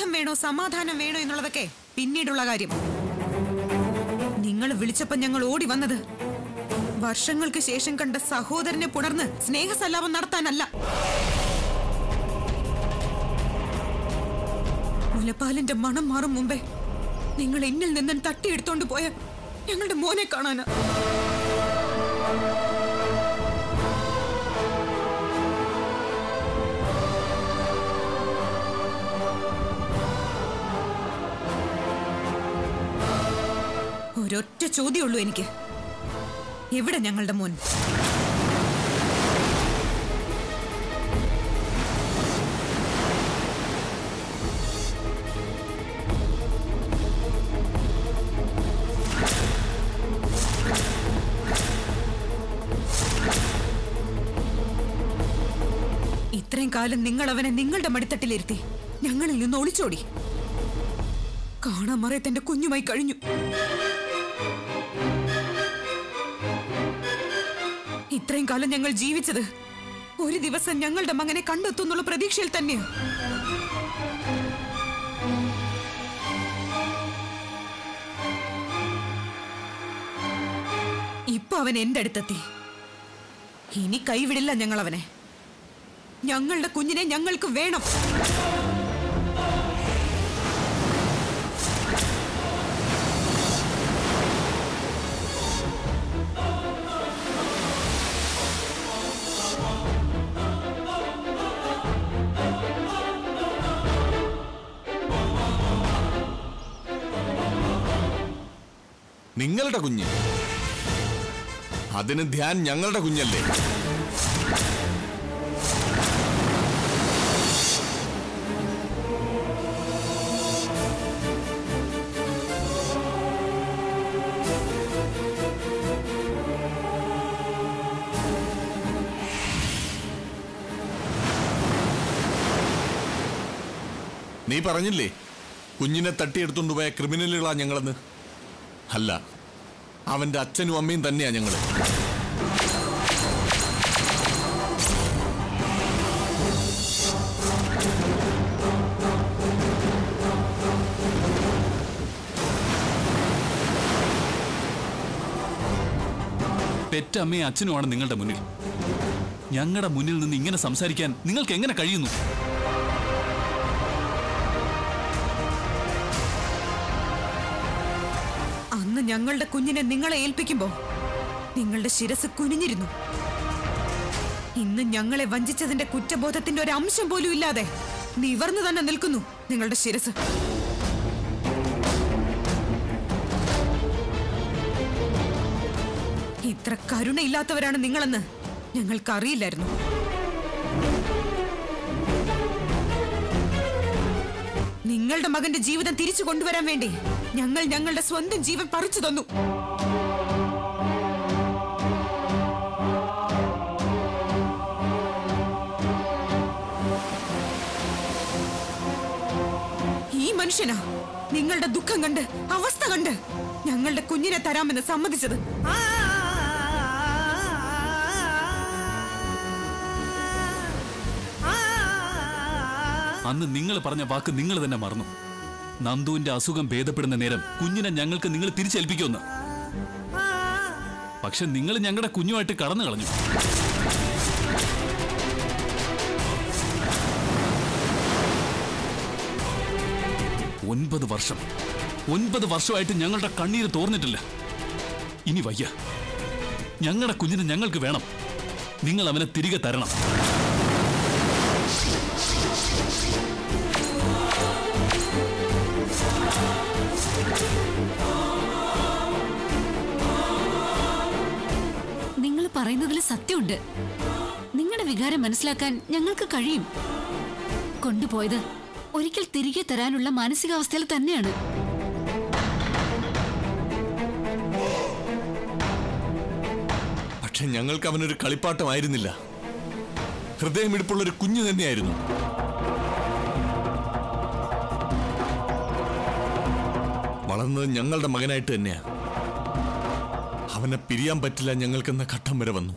യുദ്ധം വേണോ സമാധാനം വേണോ എന്നുള്ളതൊക്കെ പിന്നീടുള്ള കാര്യം നിങ്ങൾ വിളിച്ചപ്പോ ഞങ്ങൾ ഓടി വന്നത് വർഷങ്ങൾക്ക് ശേഷം കണ്ട സഹോദരനെ പുണർന്ന് സ്നേഹസല്ലാപം നടത്താനല്ല മുലപ്പാലിന്റെ മണം മാറും മുമ്പേ നിങ്ങൾ എന്നിൽ നിന്നും തട്ടിയെടുത്തോണ്ട് പോയ ഞങ്ങളുടെ മോനെ കാണാനാ ഒരൊറ്റ ചോദ്യമുള്ളൂ എനിക്ക് എവിടെ ഞങ്ങളുടെ മോൻ ഇത്രയും കാലം നിങ്ങൾ അവനെ നിങ്ങളുടെ മടിത്തട്ടിലിരുത്തി ഞങ്ങളിൽ നിന്ന് ഒളിച്ചോടി കാണാൻ മറയത്ത് എന്റെ കുഞ്ഞുമായി കഴിഞ്ഞു ഇത്രയും കാലം ഞങ്ങൾ ജീവിച്ചത് ഒരു ദിവസം ഞങ്ങളുടെ മകനെ കണ്ടെത്തുന്നുള്ള പ്രതീക്ഷയിൽ തന്നെയാ ഇപ്പൊ അവൻ എന്റെ അടുത്തെത്തി ഇനി കൈവിടില്ല ഞങ്ങൾ അവനെ ഞങ്ങളുടെ കുഞ്ഞിനെ ഞങ്ങൾക്ക് വേണം നിങ്ങളുടെ കുഞ്ഞ് അതിന് ധ്യാൻ ഞങ്ങളുടെ കുഞ്ഞല്ലേ നീ പറഞ്ഞില്ലേ കുഞ്ഞിനെ തട്ടിയെടുത്തുകൊണ്ട് പോയ ക്രിമിനലുകളാ ഞങ്ങളെന്ന് അല്ല അവന്റെ അച്ഛനും അമ്മയും തന്നെയാ ഞങ്ങള് പെറ്റമ്മയും അച്ഛനുമാണ് നിങ്ങളുടെ മുന്നിൽ ഞങ്ങളുടെ മുന്നിൽ നിന്ന് ഇങ്ങനെ സംസാരിക്കാൻ നിങ്ങൾക്ക് എങ്ങനെ കഴിയുന്നു അന്ന് ഞങ്ങളുടെ കുഞ്ഞിനെ നിങ്ങളെ ഏൽപ്പിക്കുമ്പോ നിങ്ങളുടെ ശിരസ് കുനിഞ്ഞിരുന്നു ഇന്ന് ഞങ്ങളെ വഞ്ചിച്ചതിന്റെ കുറ്റബോധത്തിന്റെ ഒരു അംശം പോലും ഇല്ലാതെ നിവർന്നു തന്നെ നിൽക്കുന്നു നിങ്ങളുടെ ശിരസ് ഇത്ര കരുണയില്ലാത്തവരാണ് നിങ്ങളെന്ന് ഞങ്ങൾക്കറിയില്ലായിരുന്നു നിങ്ങളുടെ മകന്റെ ജീവിതം തിരിച്ചു കൊണ്ടുവരാൻ വേണ്ടി ഞങ്ങൾ ഞങ്ങളുടെ സ്വന്തം ജീവൻ പറിച്ചു തന്നു ഈ മനുഷ്യനാ നിങ്ങളുടെ ദുഃഖം കണ്ട് അവസ്ഥ കണ്ട് ഞങ്ങളുടെ കുഞ്ഞിനെ തരാമെന്ന് സമ്മതിച്ചത് അന്ന് നിങ്ങൾ പറഞ്ഞ വാക്ക് നിങ്ങൾ തന്നെ മറന്നു നന്ദുവിന്റെ അസുഖം ഭേദപ്പെടുന്ന നേരം കുഞ്ഞിനെ ഞങ്ങൾക്ക് നിങ്ങൾ തിരിച്ചേൽപ്പിക്കുമെന്ന് പക്ഷെ നിങ്ങൾ ഞങ്ങളുടെ കുഞ്ഞുമായിട്ട് കടന്നു കളഞ്ഞു ഒൻപത് വർഷം ഒൻപത് വർഷമായിട്ട് ഞങ്ങളുടെ കണ്ണീര് തോർന്നിട്ടില്ല ഇനി വയ്യ ഞങ്ങളുടെ കുഞ്ഞിനെ ഞങ്ങൾക്ക് വേണം നിങ്ങൾ അവനെ തിരികെ തരണം നിങ്ങൾ പറയുന്നതിൽ സത്യമുണ്ട് നിങ്ങളുടെ വികാരം മനസ്സിലാക്കാൻ ഞങ്ങൾക്ക് കഴിയും കൊണ്ടുപോയത് ഒരിക്കൽ തിരികെ തരാനുള്ള മാനസികാവസ്ഥയിൽ തന്നെയാണ് പക്ഷെ ഞങ്ങൾക്ക് അവനൊരു കളിപ്പാട്ടമായിരുന്നില്ല ഹൃദയമിടിപ്പുള്ള ഒരു കുഞ്ഞു തന്നെയായിരുന്നു വളർന്നത് ഞങ്ങളുടെ മകനായിട്ട് തന്നെയാ അവനെ പിരിയാൻ പറ്റില്ല ഞങ്ങൾക്കെന്ന ഘട്ടം വരെ വന്നു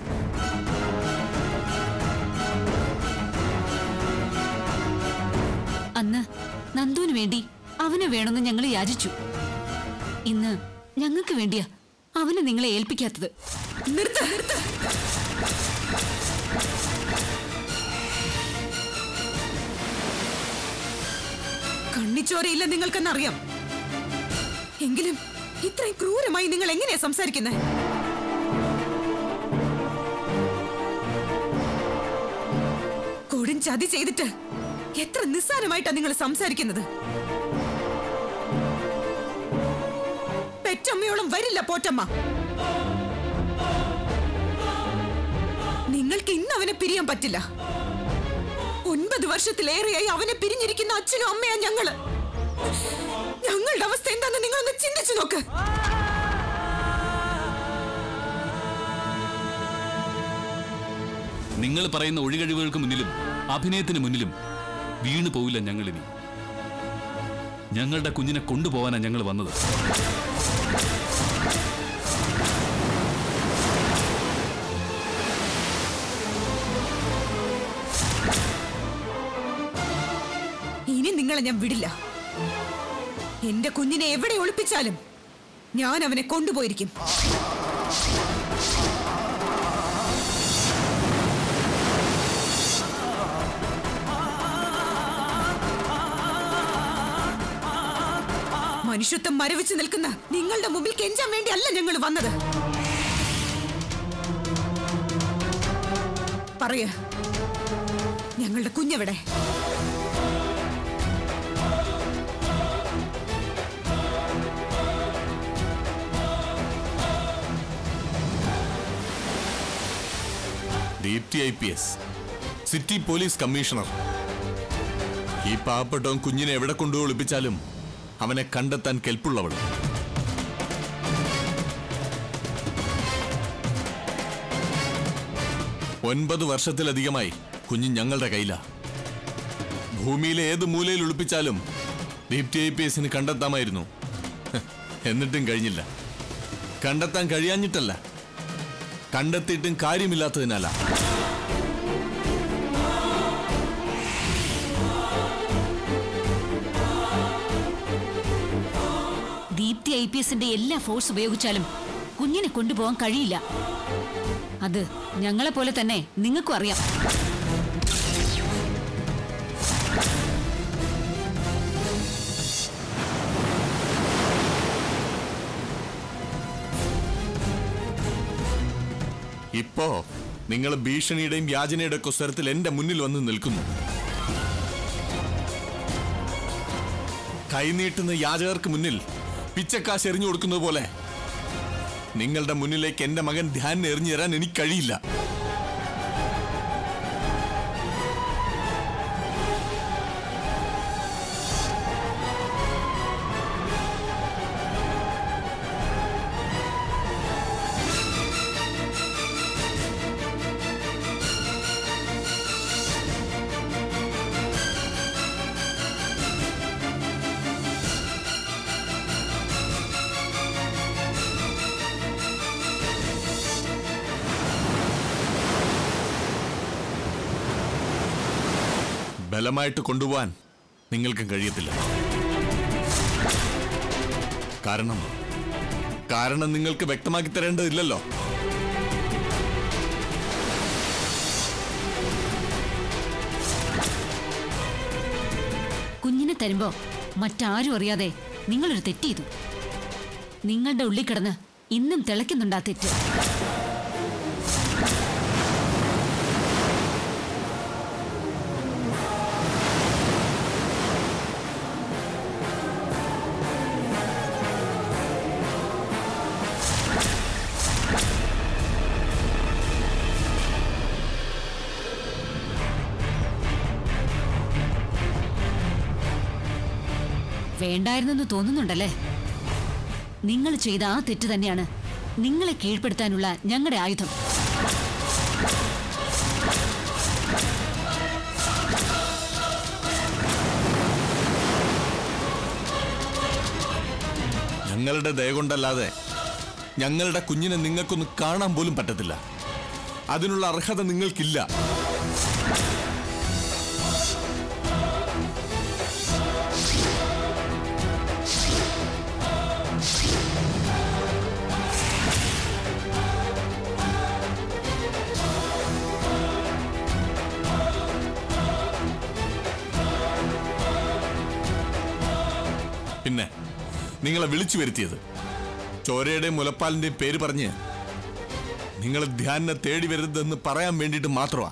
അന്ന് നന്ദുവിന് വേണ്ടി അവനെ വേണമെന്ന് ഞങ്ങൾ യാചിച്ചു ഇന്ന് ഞങ്ങൾക്ക് വേണ്ടിയാ അവനെ നിങ്ങളെ ഏൽപ്പിക്കാത്തത് നിർത്ത് നിർത്ത് കണ്ണിച്ചോരയില്ല നിങ്ങൾക്കെന്നറിയാം എങ്കിലും ഇത്രയും ക്രൂരമായി നിങ്ങൾ എങ്ങനെയാ സംസാരിക്കുന്നത് കൊടും ചതി ചെയ്തിട്ട് എത്ര നിസ്സാരമായിട്ടാ നിങ്ങൾ സംസാരിക്കുന്നത് പെറ്റമ്മയോളം വരില്ല പോറ്റമ്മ നിങ്ങൾക്ക് ഇന്ന് അവനെ പിരിയാൻ പറ്റില്ല ഒൻപത് വർഷത്തിലേറെയായി അവനെ പിരിഞ്ഞിരിക്കുന്ന അച്ഛനും അമ്മയാ ഞങ്ങള് ഞങ്ങളുടെ അവസ്ഥ എന്താന്ന് നിങ്ങളൊന്ന് ചിന്തിച്ചു നോക്ക് നിങ്ങൾ പറയുന്ന ഒഴികഴിവുകൾക്ക് മുന്നിലും അഭിനയത്തിന് മുന്നിലും വീണു പോവില്ല ഞങ്ങളിനി ഞങ്ങളുടെ കുഞ്ഞിനെ കൊണ്ടുപോകാനാണ് ഞങ്ങൾ വന്നത് ഇനി നിങ്ങളെ ഞാൻ വിടില്ല എന്റെ കുഞ്ഞിനെ എവിടെ ഒളിപ്പിച്ചാലും ഞാൻ അവനെ കൊണ്ടുപോയിരിക്കും മനുഷ്യത്വം മരവിച്ച് നിൽക്കുന്ന നിങ്ങളുടെ മുമ്പിൽ കെഞ്ചാൻ വേണ്ടിയല്ല ഞങ്ങൾ വന്നത് പറയ ഞങ്ങളുടെ കുഞ്ഞെവിടെ Deepthi I P S city police commissioner ഈ പാവപ്പെട്ടവൻ കുഞ്ഞിനെ എവിടെ കൊണ്ടുപോയി ഒളിപ്പിച്ചാലും അവനെ കണ്ടെത്താൻ കെൽപ്പുള്ളവൾ ഒൻപത് വർഷത്തിലധികമായി കുഞ്ഞ് ഞങ്ങളുടെ കയ്യിലാ ഭൂമിയിലെ ഏത് മൂലയിൽ ഒളിപ്പിച്ചാലും ദീപ്തി ഐ പി എസിന് കണ്ടെത്താമായിരുന്നു ഹ്, എന്നിട്ടും കഴിഞ്ഞില്ല കണ്ടെത്താൻ കഴിയാഞ്ഞിട്ടല്ല കണ്ടെത്തിയിട്ടും കാര്യമില്ലാത്തതിനാലാ ദീപ്തി ഐ പി എസിന്റെ എല്ലാ ഫോഴ്സ് ഉപയോഗിച്ചാലും കുഞ്ഞിനെ കൊണ്ടുപോകാൻ കഴിയില്ല അത് ഞങ്ങളെ പോലെ തന്നെ നിങ്ങൾക്കും അറിയാം ഇപ്പോ നിങ്ങൾ ഭീഷണിയുടെയും യാചനയുടെ ഒക്കെ സ്വരത്തിൽ എന്റെ മുന്നിൽ വന്ന് നിൽക്കുന്നു കൈനീട്ടുന്ന യാചകർക്ക് മുന്നിൽ പിച്ചക്കാശ് എറിഞ്ഞു കൊടുക്കുന്നത് പോലെ നിങ്ങളുടെ മുന്നിലേക്ക് എന്റെ മകൻ ധ്യാൻ എറിഞ്ഞു തരാൻ എനിക്ക് കഴിയില്ല ബലമായിട്ട് കൊണ്ടുപോവാൻ നിങ്ങൾക്കും കഴിയത്തില്ല കാരണം കാരണം നിങ്ങൾക്ക് വ്യക്തമാക്കി തരേണ്ടതില്ലല്ലോ കുഞ്ഞിനെ തരുമ്പോ മറ്റാരും അറിയാതെ നിങ്ങളൊരു തെറ്റ് ചെയ്തു നിങ്ങളുടെ ഉള്ളിൽ കിടന്ന് ഇന്നും തിളയ്ക്കുന്നുണ്ട് ആ തെറ്റ് വേണ്ടായിരുന്നെന്ന് തോന്നുന്നുണ്ടല്ലേ നിങ്ങൾ ചെയ്ത ആ തെറ്റ് തന്നെയാണ് നിങ്ങളെ കീഴ്പ്പെടുത്താനുള്ള ഞങ്ങളുടെ ആയുധം ഞങ്ങളുടെ ദയ കൊണ്ടല്ലാതെ ഞങ്ങളുടെ കുഞ്ഞിനെ നിങ്ങൾക്കൊന്ന് കാണാൻ പോലും പറ്റത്തില്ല അതിനുള്ള അർഹത നിങ്ങൾക്കില്ല നിങ്ങളെ വിളിച്ചു വരുത്തിയത് ചോരയുടെയും മുലപ്പാലിന്റെയും പേര് പറഞ്ഞ് നിങ്ങൾ ധ്യാനിനെ തേടി വരരുതെന്ന് പറയാൻ വേണ്ടിയിട്ട് മാത്രമാ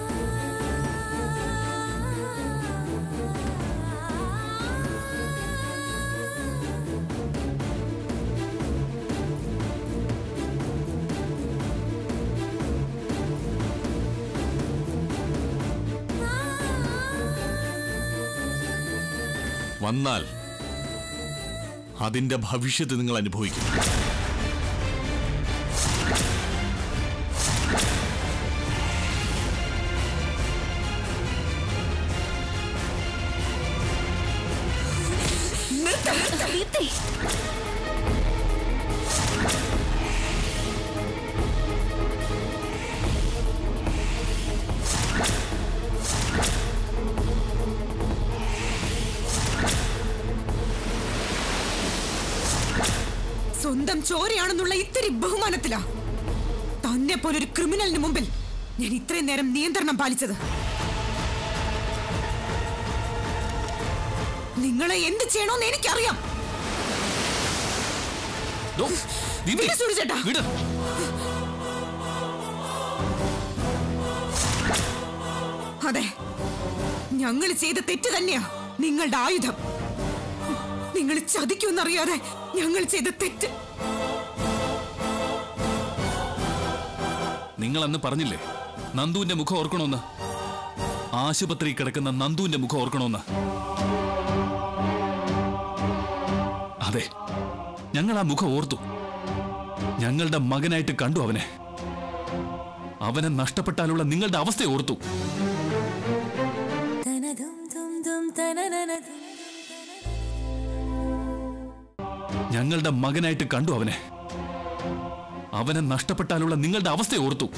വന്നാൽ അതിന്റെ ഭവിഷ്യത്ത് നിങ്ങൾ അനുഭവിക്കും ദീപ്തി സ്വന്തം ചോരയാണെന്നുള്ള ഇത്തിരി ബഹുമാനത്തിലാ തന്നെ പോലൊരു ക്രിമിനലിന് മുമ്പിൽ ഞാൻ ഇത്രയും നേരം നിയന്ത്രണം പാലിച്ചത് നിങ്ങളെ എന്ത് ചെയ്യണോന്ന് എനിക്കറിയാം ദോ, ദീപ്തി, വിട് സൂര്യചേട്ടാ. വിട്. അതെ ഞങ്ങൾ ചെയ്ത തെറ്റ് തന്നെയാ നിങ്ങളുടെ ആയുധം നിങ്ങൾ ചതിക്കുമെന്നറിയാതെ ഞങ്ങൾ ചെയ്ത തെറ്റ് നിങ്ങൾ അന്ന് പറഞ്ഞില്ലേ നന്ദുവിന്റെ മുഖം ഓർക്കണമെന്ന് ആശുപത്രി കിടക്കുന്ന നന്ദുവിന്റെ മുഖം ഓർക്കണമെന്ന് അതെ ഞങ്ങൾ ആ മുഖം ഓർത്തു ഞങ്ങളുടെ മകനായിട്ട് കണ്ടു അവനെ അവനെ നഷ്ടപ്പെട്ടാലുള്ള നിങ്ങളുടെ അവസ്ഥ ഓർത്തു ഞങ്ങളുടെ മകനായിട്ട് കണ്ടു അവനെ അവനെ നഷ്ടപ്പെട്ടാലുള്ള നിങ്ങളുടെ അവസ്ഥ ഓർത്തു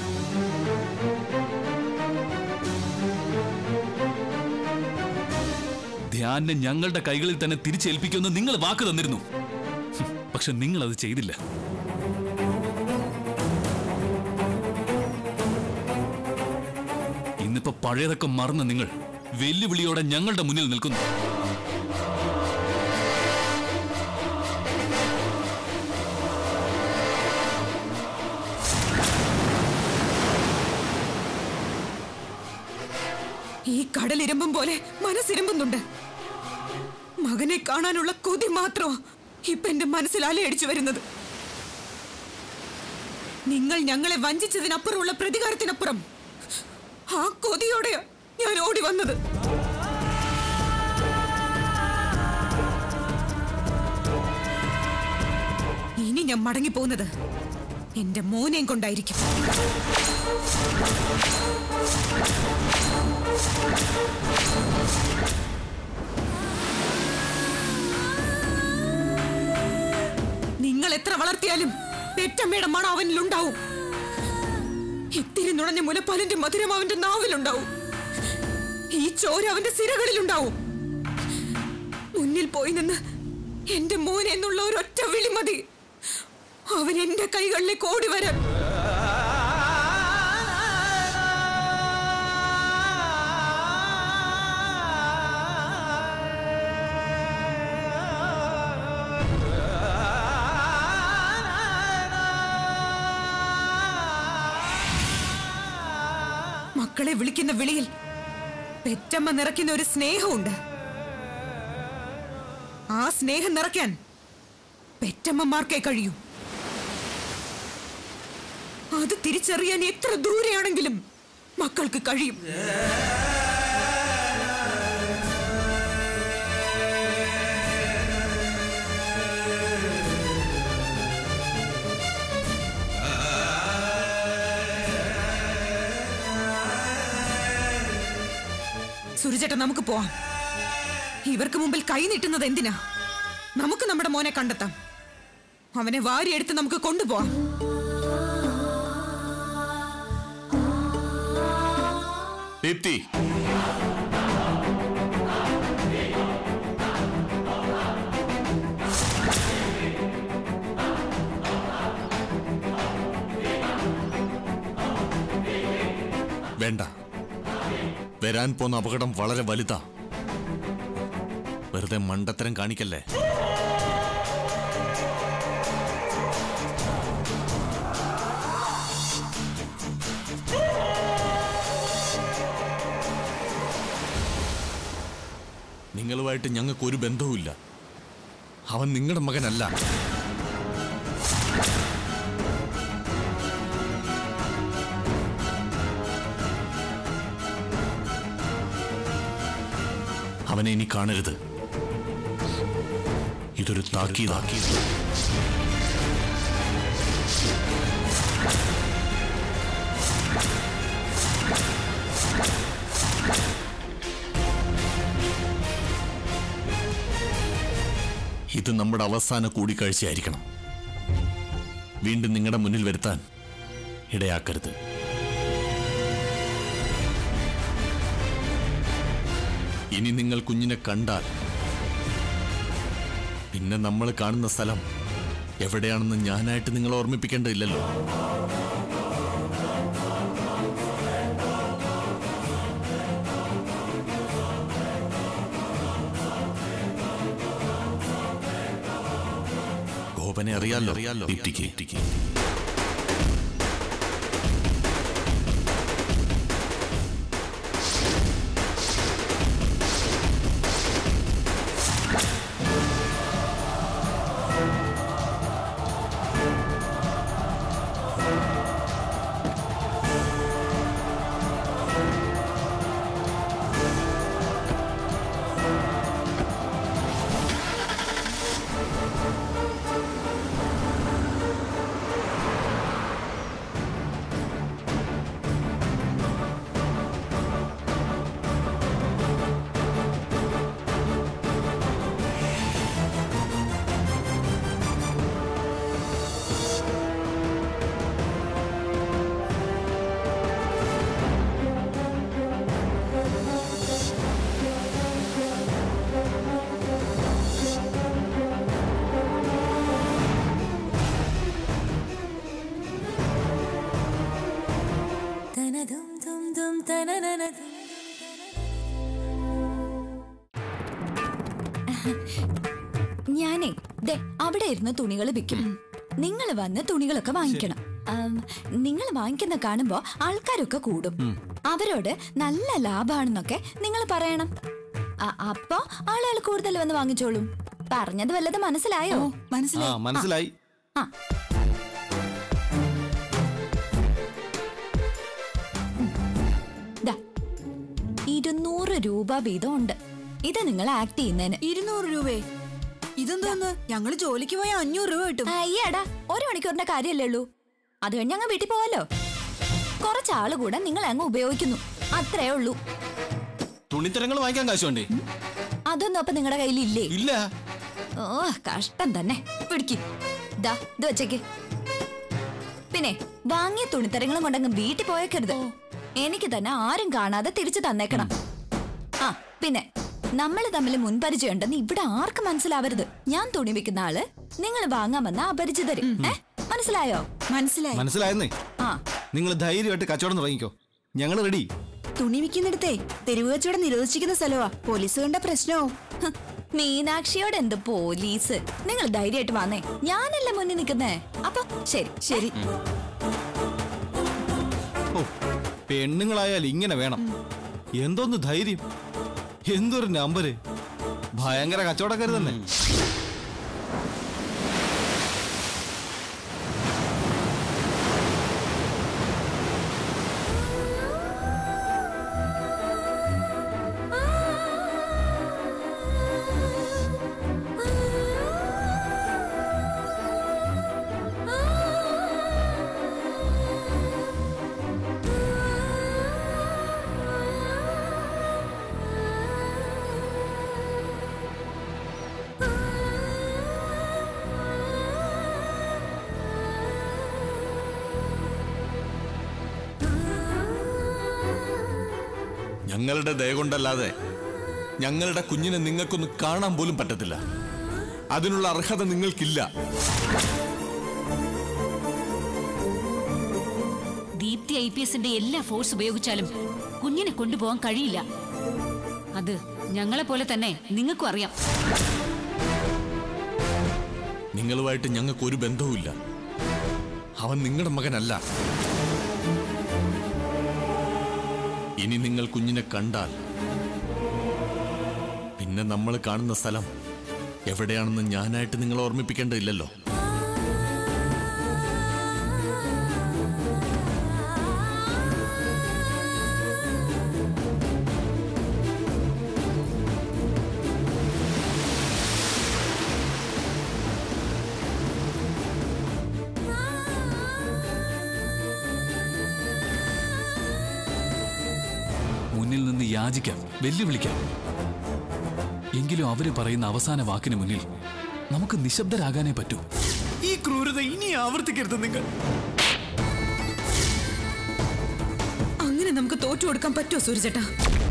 ധ്യാനെ ഞങ്ങളുടെ കൈകളിൽ തന്നെ തിരിച്ചേൽപ്പിക്കുമെന്ന് നിങ്ങൾ വാക്ക് തന്നിരുന്നു ഹും, പക്ഷെ നിങ്ങൾ അത് ചെയ്തില്ല ഇന്നിപ്പോ പഴയതൊക്കെ മറന്ന് നിങ്ങൾ വെല്ലുവിളിയോടെ ഞങ്ങളുടെ മുന്നിൽ നിൽക്കുന്നു ഈ കടലിരമ്പും പോലെ മനസ്സിരമ്പുന്നുണ്ട് മകനെ കാണാനുള്ള കൊതി മാത്രമാ ഇപ്പൊ എന്റെ മനസ്സിൽ അലയടിച്ചു വരുന്നത് നിങ്ങൾ ഞങ്ങളെ വഞ്ചിച്ചതിനപ്പുറമുള്ള പ്രതികാരത്തിനപ്പുറം ആ കൊതിയോടെയാ ഞാൻ ഓടി വന്നത് ഇനി ഞാൻ മടങ്ങി പോകുന്നത് എന്റെ മോനെയും കൊണ്ടായിരിക്കും നിങ്ങൾ എത്ര വളർത്തിയാലും പെറ്റമ്മയുടെ മണം അവനിലുണ്ടാവും ഇത്തിരി നുണഞ്ഞ മുലപ്പാലിന്റെ മധുരം അവന്റെ നാവിലുണ്ടാവും ഈ ചോര അവന്റെ സിരകളിലുണ്ടാവും മുന്നിൽ പോയി നിന്ന് എന്റെ മോൻ എന്നുള്ള ഒരൊറ്റ വിളി മതി അവൻ എന്റെ കൈകളിലേക്ക് ഓടി വരാൻ മക്കളെ വിളിക്കുന്ന വിളിയിൽ പെറ്റമ്മ നിറയ്ക്കുന്ന ഒരു സ്നേഹമുണ്ട് ആ സ്നേഹം നിറയ്ക്കാൻ പെറ്റമ്മമാർക്കേ കഴിയൂ അത് തിരിച്ചറിയാൻ എത്ര ദൂരെയാണെങ്കിലും മക്കൾക്ക് കഴിയും സുരചേട്ട നമുക്ക് പോവാം ഇവർക്ക് മുമ്പിൽ കൈ നീട്ടുന്നത് എന്തിനാ നമുക്ക് നമ്മുടെ മോനെ കണ്ടെത്താം അവനെ വാരിയെടുത്ത് നമുക്ക് കൊണ്ടുപോവാം ദീപ്തി വേണ്ട വരാൻ പോന്ന അപകടം വളരെ വലുതാ വെറുതെ മണ്ടത്തരം കാണിക്കല്ലേ നിങ്ങളുമായിട്ട് ഞങ്ങൾക്ക് ഒരു ബന്ധവുമില്ല അവൻ നിങ്ങളുടെ മകനല്ല അവനെ ഇനി കാണരുത് ഇതൊരു താക്കീതാക്കീത് ഇത് നമ്മുടെ അവസാന കൂടിക്കാഴ്ചയായിരിക്കണം വീണ്ടും നിങ്ങളുടെ മുന്നിൽ വരുത്താൻ ഇടയാക്കരുത് ഇനി നിങ്ങൾ കുഞ്ഞിനെ കണ്ടാൽ പിന്നെ നമ്മൾ കാണുന്ന സ്ഥലം എവിടെയാണെന്ന് ഞാനായിട്ട് നിങ്ങളെ ഓർമ്മിപ്പിക്കേണ്ടതില്ലല്ലോ ഗോപനെ അറിയാലോ അറിയാലോ ദീപ്തിക്ക് ദീപ്തിക്ക് ഞാനേ ദേ അവിടെ ഇരുന്ന് തുണികൾ വിൽക്കും നിങ്ങൾ വന്ന് തുണികളൊക്കെ വാങ്ങിക്കണം നിങ്ങൾ വാങ്ങിക്കുന്ന കാണുമ്പോ ആൾക്കാരൊക്കെ കൂടും അവരോട് നല്ല ലാഭാണെന്നൊക്കെ നിങ്ങൾ പറയണം അ- അപ്പൊ ആളുകൾ കൂടുതൽ വന്ന് വാങ്ങിച്ചോളും പറഞ്ഞത് വല്ലത് മനസ്സിലായോ ആ മനസ്സിലായി ആ ദാ, ഇരുന്നൂറ് രൂപ വീതം ഉണ്ട് ഇത് നിങ്ങൾ ആക്ട് ചെയ്യുന്നതിന് ഇരുന്നൂറ് രൂപയെ ഇതെന്തോന്ന് ഞങ്ങള് ജോലിക്ക് പോയ അഞ്ഞൂറ് രൂപ കിട്ടും അയ്യടാ ഒരു മണിക്കൂറിന്റെ കാര്യല്ലേ ഉള്ളൂ അത് കഴിഞ്ഞ് അങ്ങ് വീട്ടിൽ പോവല്ലോ കുറച്ചാള് കൂടെ നിങ്ങൾ അങ്ങ് ഉപയോഗിക്കുന്നു അത്രേ ഉള്ളൂ തുണിത്തരങ്ങൾ വാങ്ങിക്കാൻ കാശ് വേണ്ടേ അതൊന്നും അപ്പൊ നിങ്ങളുടെ കയ്യിലില്ലേ ഇല്ല ഓ കഷ്ടം തന്നെ പിടിക്ക് ദാ ഇത് വെച്ചേക്ക് പിന്നെ വാങ്ങിയ തുണിത്തരങ്ങളും കൊണ്ടങ്ങ് വീട്ടിൽ പോയേക്കരുത് എനിക്ക് തന്നെ ആരും കാണാതെ തിരിച്ചു തന്നേക്കണം ആ പിന്നെ നമ്മൾ തമ്മിൽ മുൻപരിചയം ഉണ്ടെന്ന് ഇവിടെ ആർക്കും മനസ്സിലാവരുത് ഞാൻ തുണി വെക്കുന്ന ആള് നിങ്ങൾ വാങ്ങാൻ വന്ന അപരിചിതര് ഏ മനസ്സിലായോ മനസ്സിലായി മനസ്സിലായെന്നേ ആ നിങ്ങൾ ധൈര്യമായിട്ട് കച്ചവടം തുടങ്ങിക്കോ ഞങ്ങൾ റെഡി തുണി വിൽക്കുന്നിടത്തെ തെരുവ് കച്ചവടം നിരോധിച്ചിരിക്കുന്ന സ്ഥലമാ പോലീസ് കണ്ട പ്രശ്നവും ഹ്, മീനാക്ഷിയോട് എന്ത് പോലീസ് നിങ്ങൾ ധൈര്യമായിട്ട് വന്നേ ഞാനല്ല മുന്നിൽ നിൽക്കുന്നേ അപ്പൊ ശരി ശരി ഓ പെണ്ണുങ്ങളായാൽ ഇങ്ങനെ വേണം എന്തോന്ന് ധൈര്യം എന്തൊരു നമ്പര് ഭയങ്കര കച്ചവടക്കാര് തന്നെ ഞങ്ങളുടെ ദയ കൊണ്ടല്ലാതെ ഞങ്ങളുടെ കുഞ്ഞിനെ നിങ്ങൾക്കൊന്ന് കാണാൻ പോലും പറ്റത്തില്ല അതിനുള്ള അർഹത നിങ്ങൾക്കില്ല ദീപ്തി ഐ പി എസിന്റെ എല്ലാ ഫോഴ്സ് ഉപയോഗിച്ചാലും കുഞ്ഞിനെ കൊണ്ടുപോകാൻ കഴിയില്ല അത് ഞങ്ങളെ പോലെ തന്നെ നിങ്ങൾക്കും അറിയാം നിങ്ങളുമായിട്ട് ഞങ്ങൾക്ക് ഒരു ബന്ധവുമില്ല അവൻ നിങ്ങളുടെ മകനല്ല ഇനി നിങ്ങൾ കുഞ്ഞിനെ കണ്ടാൽ പിന്നെ പിന്നെ നമ്മൾ കാണുന്ന സ്ഥലം എവിടെയാണെന്ന് ഞാനായിട്ട് നിങ്ങളെ ഓർമ്മിപ്പിക്കേണ്ടതില്ലല്ലോ മുന്നിൽ നിന്ന് യാചിക്കാം വെല്ലുവിളിക്കാം എങ്കിലും അവര് പറയുന്ന അവസാന വാക്കിന് മുന്നിൽ നമുക്ക് നിശബ്ദരാകാനേ പറ്റൂ ഈ ക്രൂരത ഇനി ആവർത്തിക്കരുത് നിങ്ങൾ അങ്ങനെ നമുക്ക് തോറ്റു കൊടുക്കാൻ പറ്റുമോ സൂര്യചേട്ടാ